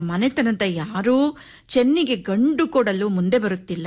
ಮನೆತನದ ಯಾರೂ ಚೆನ್ನಿಗೆ ಗಂಡು ಕೊಡಲು ಮುಂದೆ ಬರುತ್ತಿಲ್ಲ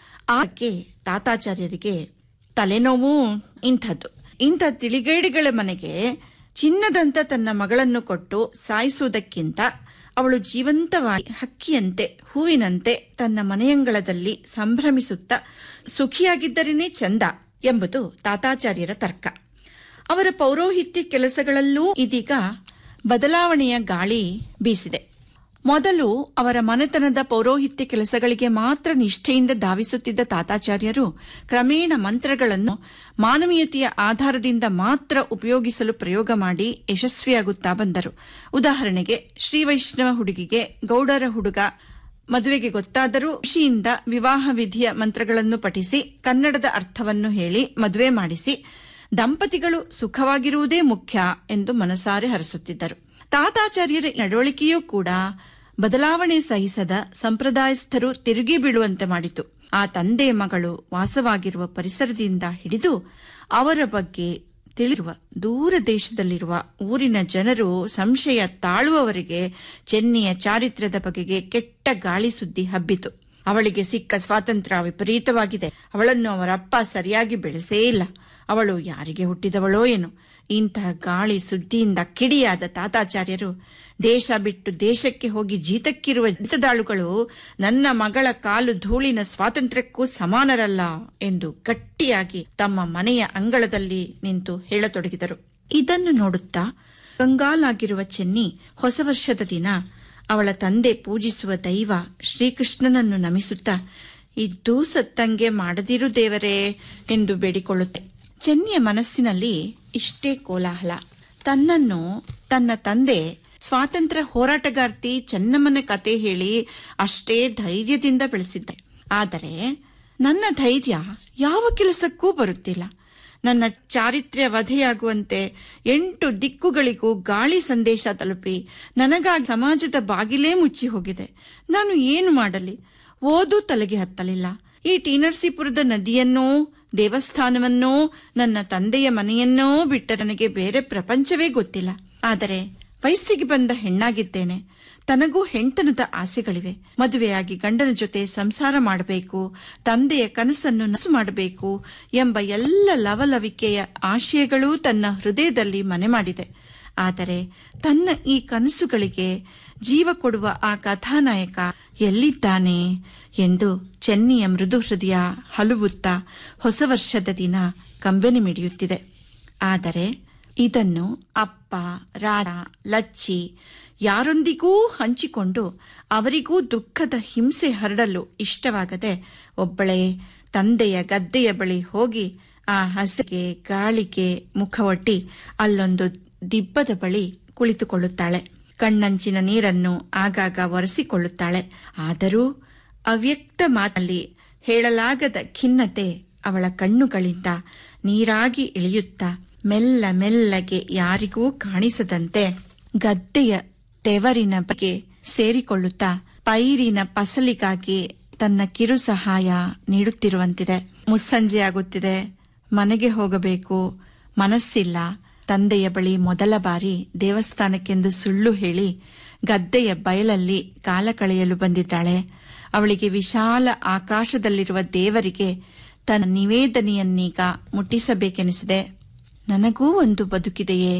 ಆಕೆ ತಾತಾಚಾರ್ಯರಿಗೆ ತಲೆನೋವು ಇಂಥದ್ದು ಇಂಥ ತಿಳಿಗೇಡಿಗಳ ಮನೆಗೆ ಚಿನ್ನದಂತ ತನ್ನ ಮಗಳನ್ನು ಕೊಟ್ಟು ಸಾಯಿಸುವುದಕ್ಕಿಂತ ಅವಳು ಜೀವಂತವಾಗಿ ಹಕ್ಕಿಯಂತೆ ಹೂವಿನಂತೆ ತನ್ನ ಮನೆಯಂಗಳದಲ್ಲಿ ಸಂಭ್ರಮಿಸುತ್ತಾ ಸುಖಿಯಾಗಿದ್ದರೇನೇ ಚಂದ ಎಂಬುದು ತಾತಾಚಾರ್ಯರ ತರ್ಕ ಅವರ ಪೌರೋಹಿತ್ಯ ಕೆಲಸಗಳಲ್ಲೂ ಇದೀಗ ಬದಲಾವಣೆಯ ಗಾಳಿ ಬೀಸಿದೆ ಮೊದಲು ಅವರ ಮನೆತನದ ಪೌರೋಹಿತ್ಯ ಕೆಲಸಗಳಿಗೆ ಮಾತ್ರ ನಿಷ್ಠೆಯಿಂದ ಧಾವಿಸುತ್ತಿದ್ದ ತಾತಾಚಾರ್ಯರು ಕ್ರಮೇಣ ಮಂತ್ರಗಳನ್ನು ಮಾನವೀಯತೆಯ ಆಧಾರದಿಂದ ಮಾತ್ರ ಉಪಯೋಗಿಸಲು ಪ್ರಯೋಗ ಮಾಡಿ ಯಶಸ್ವಿಯಾಗುತ್ತಾ ಬಂದರು ಉದಾಹರಣೆಗೆ ಶ್ರೀ ವೈಷ್ಣವ ಹುಡುಗಿಗೆ ಗೌಡರ ಹುಡುಗ ಮದುವೆಗೆ ಗೊತ್ತಾದರೂ ಖುಷಿಯಿಂದ ವಿವಾಹ ವಿಧಿಯ ಮಂತ್ರಗಳನ್ನು ಪಠಿಸಿ ಕನ್ನಡದ ಅರ್ಥವನ್ನು ಹೇಳಿ ಮದುವೆ ಮಾಡಿಸಿ ದಂಪತಿಗಳು ಸುಖವಾಗಿರುವುದೇ ಮುಖ್ಯ ಎಂದು ಮನಸಾರೆ ಹರಸುತ್ತಿದ್ದರು ತಾತಾಚಾರ್ಯರ ನಡವಳಿಕೆಯೂ ಕೂಡ ಬದಲಾವಣೆ ಸಹಿಸದ ಸಂಪ್ರದಾಯಸ್ಥರು ತಿರುಗಿ ಬೀಳುವಂತೆ ಮಾಡಿತು ಆ ತಂದೆ ಮಗಳು ವಾಸವಾಗಿರುವ ಪರಿಸರದಿಂದ ಹಿಡಿದು ಅವರ ಬಗ್ಗೆ ತಿಳಿರುವ ದೂರ ದೇಶದಲ್ಲಿರುವ ಊರಿನ ಜನರು ಸಂಶಯ ತಾಳುವವರೆಗೆ ಚೆನ್ನಿಯ ಚಾರಿತ್ರ್ಯದ ಬಗೆಗೆ ಕೆಟ್ಟ ಗಾಳಿ ಸುದ್ದಿ ಹಬ್ಬಿತು ಅವಳಿಗೆ ಸಿಕ್ಕ ಸ್ವಾತಂತ್ರ್ಯ ವಿಪರೀತವಾಗಿದೆ ಅವಳನ್ನು ಅವರಪ್ಪ ಸರಿಯಾಗಿ ಬೆಳೆಸೇ ಇಲ್ಲ ಅವಳು ಯಾರಿಗೆ ಹುಟ್ಟಿದವಳೋ ಏನು ಇಂತಹ ಗಾಳಿ ಸುದ್ದಿಯಿಂದ ಕಿಡಿಯಾದ ತಾತಾಚಾರ್ಯರು ದೇಶ ಬಿಟ್ಟು ದೇಶಕ್ಕೆ ಹೋಗಿ ಜೀತಕ್ಕಿರುವ ಜೀತದಾಳುಗಳು ನನ್ನ ಮಗಳ ಕಾಲು ಧೂಳಿನ ಸ್ವಾತಂತ್ರ್ಯಕ್ಕೂ ಸಮಾನರಲ್ಲ ಎಂದು ಗಟ್ಟಿಯಾಗಿ ತಮ್ಮ ಮನೆಯ ಅಂಗಳದಲ್ಲಿ ನಿಂತು ಹೇಳತೊಡಗಿದರು ಇದನ್ನು ನೋಡುತ್ತಾ ಕಂಗಾಲಾಗಿರುವ ಚೆನ್ನಿ ಹೊಸ ವರ್ಷದ ದಿನ ಅವಳ ತಂದೆ ಪೂಜಿಸುವ ದೈವ ಶ್ರೀಕೃಷ್ಣನನ್ನು ನಮಿಸುತ್ತಾ ಇದ್ದೂ ಸತ್ತಂಗೆ ಮಾಡದಿರು ದೇವರೇ ಎಂದು ಬೇಡಿಕೊಳ್ಳುತ್ತೆ ಚೆನ್ನಿಯ ಮನಸ್ಸಿನಲ್ಲಿ ಇಷ್ಟೇ ಕೋಲಾಹಲ ತನ್ನನ್ನು ತನ್ನ ತಂದೆ ಸ್ವಾತಂತ್ರ್ಯ ಹೋರಾಟಗಾರ್ತಿ ಚೆನ್ನಮ್ಮನ ಕತೆ ಹೇಳಿ ಅಷ್ಟೇ ಧೈರ್ಯದಿಂದ ಬೆಳೆಸಿದ್ದೆ ಆದರೆ ನನ್ನ ಧೈರ್ಯ ಯಾವ ಕೆಲಸಕ್ಕೂ ಬರುತ್ತಿಲ್ಲ ನನ್ನ ಚಾರಿತ್ರ್ಯ ವಧೆಯಾಗುವಂತೆ ಎಂಟು ದಿಕ್ಕುಗಳಿಗೂ ಗಾಳಿ ಸಂದೇಶ ತಲುಪಿ ನನಗಾಗಿ ಸಮಾಜದ ಬಾಗಿಲೇ ಮುಚ್ಚಿ ಹೋಗಿದೆ ನಾನು ಏನು ಮಾಡಲಿ ಓದು ತಲೆಗೆ ಹತ್ತಲಿಲ್ಲ ಈ ಟಿ ನದಿಯನ್ನೋ ದೇವಸ್ಥಾನವನ್ನೋ ನನ್ನ ತಂದೆಯ ಮನೆಯನ್ನೋ ಬಿಟ್ಟ ನನಗೆ ಬೇರೆ ಪ್ರಪಂಚವೇ ಗೊತ್ತಿಲ್ಲ ಆದರೆ ವಯಸ್ಸಿಗೆ ಬಂದ ಹೆಣ್ಣಾಗಿದ್ದೇನೆ ತನಗೂ ಹೆಣ್ತನದ ಆಸೆಗಳಿವೆ ಮದುವೆಯಾಗಿ ಗಂಡನ ಜೊತೆ ಸಂಸಾರ ಮಾಡಬೇಕು ತಂದೆಯ ಕನಸನ್ನು ನಸು ಮಾಡಬೇಕು ಎಂಬ ಎಲ್ಲ ಲವಲವಿಕೆಯ ಆಶಯಗಳೂ ತನ್ನ ಹೃದಯದಲ್ಲಿ ಮನೆ ಮಾಡಿದೆ ಆದರೆ ತನ್ನ ಈ ಕನಸುಗಳಿಗೆ ಜೀವ ಕೊಡುವ ಆ ಕಥಾನಾಯಕ ಎಲ್ಲಿದ್ದಾನೆ ಎಂದು ಚೆನ್ನಿಯ ಮೃದು ಹೃದಯ ಹಲುವುತ್ತಾ ಹೊಸ ವರ್ಷದ ದಿನ ಕಂಬನಿ ಮಿಡಿಯುತ್ತಿದೆ ಆದರೆ ಇದನ್ನು ಅಪ್ಪ ರಾಧ ಲಚ್ಚಿ ಯಾರೊಂದಿಗೂ ಹಂಚಿಕೊಂಡು ಅವರಿಗೂ ದುಃಖದ ಹಿಂಸೆ ಹರಡಲು ಇಷ್ಟವಾಗದೆ ಒಬ್ಬಳೇ ತಂದೆಯ ಗದ್ದೆಯ ಬಳಿ ಹೋಗಿ ಆ ಹಸಿಗೆ ಗಾಳಿಗೆ ಮುಖವೊಡ್ಡಿ ಅಲ್ಲೊಂದು ದಿಬ್ಬದ ಬಳಿ ಕುಳಿತುಕೊಳ್ಳುತ್ತಾಳೆ ಕಣ್ಣಂಚಿನ ನೀರನ್ನು ಆಗಾಗ ಒರೆಸಿಕೊಳ್ಳುತ್ತಾಳೆ ಆದರೂ ಅವ್ಯಕ್ತ ಮಾತಲ್ಲಿ ಹೇಳಲಾಗದ ಖಿನ್ನತೆ ಅವಳ ಕಣ್ಣುಗಳಿಂದ ನೀರಾಗಿ ಇಳಿಯುತ್ತಾ ಮೆಲ್ಲ ಮೆಲ್ಲಗೆ ಯಾರಿಗೂ ಕಾಣಿಸದಂತೆ ಗದ್ದೆಯ ತೆವರಿನ ಬಗ್ಗೆ ಸೇರಿಕೊಳ್ಳುತ್ತಾ ಪೈರಿನ ಫಸಲಿಗಾಗಿ ತನ್ನ ಕಿರು ಸಹಾಯ ನೀಡುತ್ತಿರುವಂತಿದೆ ಮುಸ್ಸಂಜೆಯಾಗುತ್ತಿದೆ ಮನೆಗೆ ಹೋಗಬೇಕು ಮನಸ್ಸಿಲ್ಲ ತಂದೆಯ ಬಳಿ ಮೊದಲ ಬಾರಿ ದೇವಸ್ಥಾನಕ್ಕೆಂದು ಸುಳ್ಳು ಹೇಳಿ ಗದ್ದೆಯ ಬಯಲಲ್ಲಿ ಕಾಲ ಕಳೆಯಲು ಬಂದಿದ್ದಾಳೆ ಅವಳಿಗೆ ವಿಶಾಲ ಆಕಾಶದಲ್ಲಿರುವ ದೇವರಿಗೆ ತನ್ನ ನಿವೇದನೆಯನ್ನೀಗ ಮುಟ್ಟಿಸಬೇಕೆನಿಸಿದೆ ನನಗೂ ಒಂದು ಬದುಕಿದೆಯೇ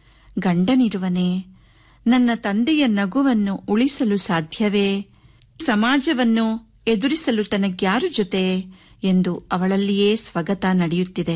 ಗಂಡನಿರುವನೇ ನನ್ನ ತಂದೆಯ ನಗುವನ್ನು ಉಳಿಸಲು ಸಾಧ್ಯವೇ ಸಮಾಜವನ್ನು ಎದುರಿಸಲು ತನಗ್ಯಾರು ಜೊತೆ ಎಂದು ಅವಳಲ್ಲಿಯೇ ಸ್ವಗತ ನಡೆಯುತ್ತಿದೆ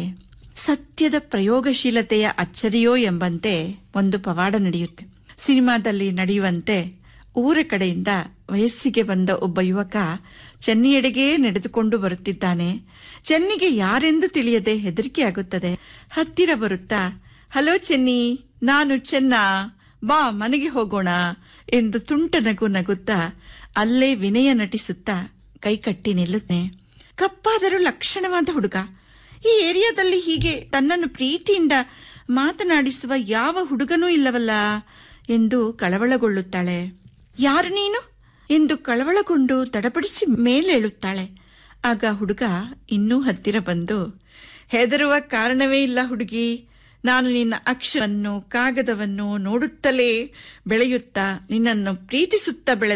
ಸತ್ಯದ ಪ್ರಯೋಗಶೀಲತೆಯ ಅಚ್ಚರಿಯೋ ಎಂಬಂತೆ ಒಂದು ಪವಾಡ ನಡೆಯುತ್ತೆ ಸಿನಿಮಾದಲ್ಲಿ ನಡೆಯುವಂತೆ ಊರ ಕಡೆಯಿಂದ ವಯಸ್ಸಿಗೆ ಬಂದ ಒಬ್ಬ ಯುವಕ ಚೆನ್ನಿಯೆಡೆಗೆ ನಡೆದುಕೊಂಡು ಬರುತ್ತಿದ್ದಾನೆ ಚೆನ್ನಿಗೆ ಯಾರೆಂದು ತಿಳಿಯದೆ ಹೆದರಿಕೆಯಾಗುತ್ತದೆ ಹತ್ತಿರ ಬರುತ್ತಾ ಹಲೋ ಚೆನ್ನಿ ನಾನು ಚೆನ್ನ ಬಾ ಮನೆಗೆ ಹೋಗೋಣ ಎಂದು ತುಂಟ ನಗು ನಗುತ್ತಾ ಅಲ್ಲೇ ವಿನಯ ನಟಿಸುತ್ತಾ ಕೈಕಟ್ಟಿ ನಿಲ್ಲುತ್ತೆ ಕಪ್ಪಾದರೂ ಲಕ್ಷಣವಾದ ಹುಡುಗ ಈ ಏರಿಯಾದಲ್ಲಿ ಹೀಗೆ ತನ್ನನ್ನು ಪ್ರೀತಿಯಿಂದ ಮಾತನಾಡಿಸುವ ಯಾವ ಹುಡುಗನೂ ಇಲ್ಲವಲ್ಲ ಎಂದು ಕಳವಳಗೊಳ್ಳುತ್ತಾಳೆ ಯಾರು ನೀನು ಎಂದು ಕಳವಳಗೊಂಡು ತಡಪಡಿಸಿ ಮೇಲೇಳುತ್ತಾಳೆ ಆಗ ಹುಡುಗ ಇನ್ನೂ ಹತ್ತಿರ ಬಂದು ಹೆದರುವ ಕಾರಣವೇ ಇಲ್ಲ ಹುಡುಗಿ ನಾನು ನಿನ್ನ ಅಕ್ಷರವನ್ನು ಕಾಗದವನ್ನು ನೋಡುತ್ತಲೇ ಬೆಳೆಯುತ್ತಾ ನಿನ್ನನ್ನು ಪ್ರೀತಿಸುತ್ತಾ ಬೆಳೆದ